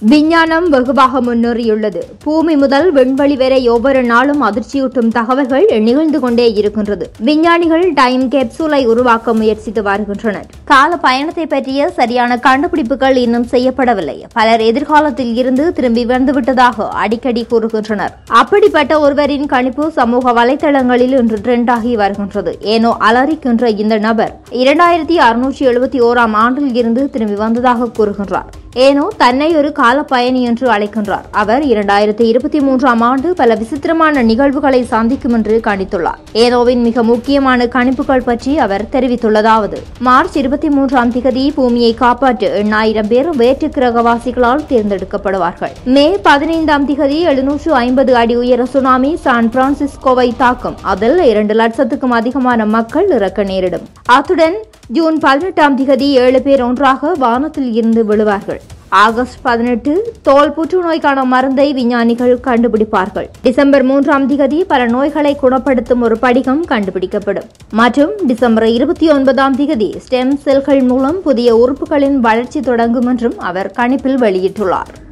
விஞ்ஞானம் வெகுவாக முன்னேறியுள்ளது பூமி முதல் விண்வெளி வரை ஒவ்வொரு நாளும் அதிர்ச்சியூட்டும் தகவல்கள் நிகழ்ந்து கொண்டே இருக்கின்றது விஞ்ஞானிகள் டைம் கேப்சூலை உருவாக்க முயற்சித்து வருகின்றனர் கால பயணத்தை பற்றிய சரியான கண்டுபிடிப்புகள் இன்னும் செய்யப்படவில்லை பலர் எதிர்காலத்தில் இருந்து திரும்பி வந்துவிட்டதாக அடிக்கடி கூறுகின்றனர் அப்படிப்பட்ட ஒருவரின் கணிப்பு சமூக வலைதளங்களில் இன்று ட்ரெண்ட் ஆகி வருகின்றது ஏனோ அலறிக்கின்ற இந்த நபர் இரண்டாயிரத்தி அறுநூற்றி எழுபத்தி ஓராம் ஆண்டில் இருந்து திரும்பி வந்ததாக கூறுகின்றார் ஏனோ தன்னை ஒரு கால பயணி என்று அழைக்கின்றார் அவர் இரண்டாயிரத்தி இருபத்தி மூன்றாம் ஆண்டு பல விசித்திரமான நிகழ்வுகளை சந்திக்கும் என்று கணித்துள்ளார் ஏனோவின் மிக முக்கியமான கணிப்புகள் பற்றி அவர் தெரிவித்துள்ளதாவது மார்ச் இருபத்தி மூன்றாம் திகதி பூமியை காப்பாற்ற எண்ணாயிரம் பேர் வேற்று கிரகவாசிகளால் தேர்ந்தெடுக்கப்படுவார்கள் மே பதினைந்தாம் திகதி எழுநூற்று ஐம்பது அடி உயர சுனாமி சான் பிரான்சிஸ்கோவை தாக்கும் அதில் இரண்டு லட்சத்துக்கும் அதிகமான மக்கள் இறக்க நேரிடும் அத்துடன் ஜூன் பதினெட்டாம் திகதி ஏழு பேர் ஒன்றாக வானத்தில் இருந்து விழுவார்கள் ஆகஸ்ட் பதினெட்டு தோல் புற்றுநோய்க்கான மருந்தை விஞ்ஞானிகள் கண்டுபிடிப்பார்கள் டிசம்பர் மூன்றாம் திகதி பல நோய்களை குணப்படுத்தும் ஒரு படிகம் கண்டுபிடிக்கப்படும் மற்றும் டிசம்பர் இருபத்தி ஒன்பதாம் திகதி ஸ்டெம் செல்கள் மூலம் புதிய உறுப்புகளின் வளர்ச்சி தொடங்கும் என்றும் அவர் கணிப்பில் வெளியிட்டுள்ளார்